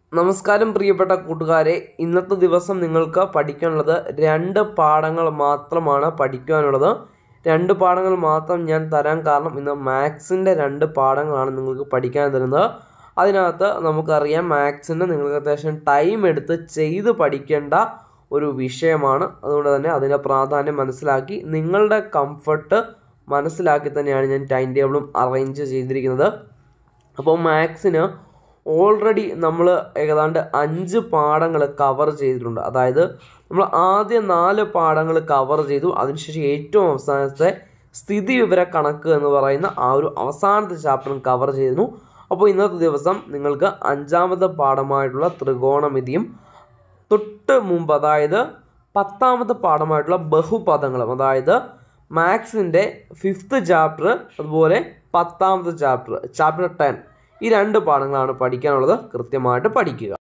നമസ്കാരം പ്രിയപ്പെട്ട കൂട്ടുകാരെ ഇന്നത്തെ ദിവസം നിങ്ങൾക്ക് പഠിക്കാനുള്ളത് രണ്ട് പാഠങ്ങൾ മാത്രമാണ് പഠിക്കാനുള്ളത് രണ്ട് പാഠങ്ങൾ മാത്രം ഞാൻ തരാൻ കാരണം ഇന്ന് മാത്സിൻ്റെ രണ്ട് പാഠങ്ങളാണ് നിങ്ങൾക്ക് പഠിക്കാൻ തരുന്നത് അതിനകത്ത് നമുക്കറിയാം മാത്സിന് നിങ്ങൾക്ക് അത്യാവശ്യം ടൈം എടുത്ത് ചെയ്ത് പഠിക്കേണ്ട ഒരു വിഷയമാണ് അതുകൊണ്ട് തന്നെ അതിൻ്റെ പ്രാധാന്യം മനസ്സിലാക്കി നിങ്ങളുടെ കംഫർട്ട് മനസ്സിലാക്കി തന്നെയാണ് ഞാൻ ടൈം ടേബിളും അറേഞ്ച് ചെയ്തിരിക്കുന്നത് അപ്പോൾ മാത്സിന് ഓൾറെഡി നമ്മൾ ഏതാണ്ട് അഞ്ച് പാഠങ്ങൾ കവർ ചെയ്തിട്ടുണ്ട് അതായത് നമ്മൾ ആദ്യ നാല് പാഠങ്ങൾ കവർ ചെയ്തു അതിനുശേഷം ഏറ്റവും അവസാനത്തെ സ്ഥിതി വിവര കണക്ക് എന്ന് പറയുന്ന ആ ഒരു അവസാനത്തെ ചാപ്റ്ററും കവർ ചെയ്തിരുന്നു അപ്പോൾ ഇന്നത്തെ ദിവസം നിങ്ങൾക്ക് അഞ്ചാമത്തെ പാഠമായിട്ടുള്ള ത്രികോണമിതിയും തൊട്ട് മുമ്പ് അതായത് പത്താമത്തെ പാഠമായിട്ടുള്ള ബഹുപദങ്ങളും അതായത് മാത്സിൻ്റെ ഫിഫ്ത്ത് ചാപ്റ്റർ അതുപോലെ പത്താമത്തെ ചാപ്റ്റർ ചാപ്റ്റർ ടെൻ ഈ രണ്ട് പാഠങ്ങളാണ് പഠിക്കാനുള്ളത് കൃത്യമായിട്ട് പഠിക്കുക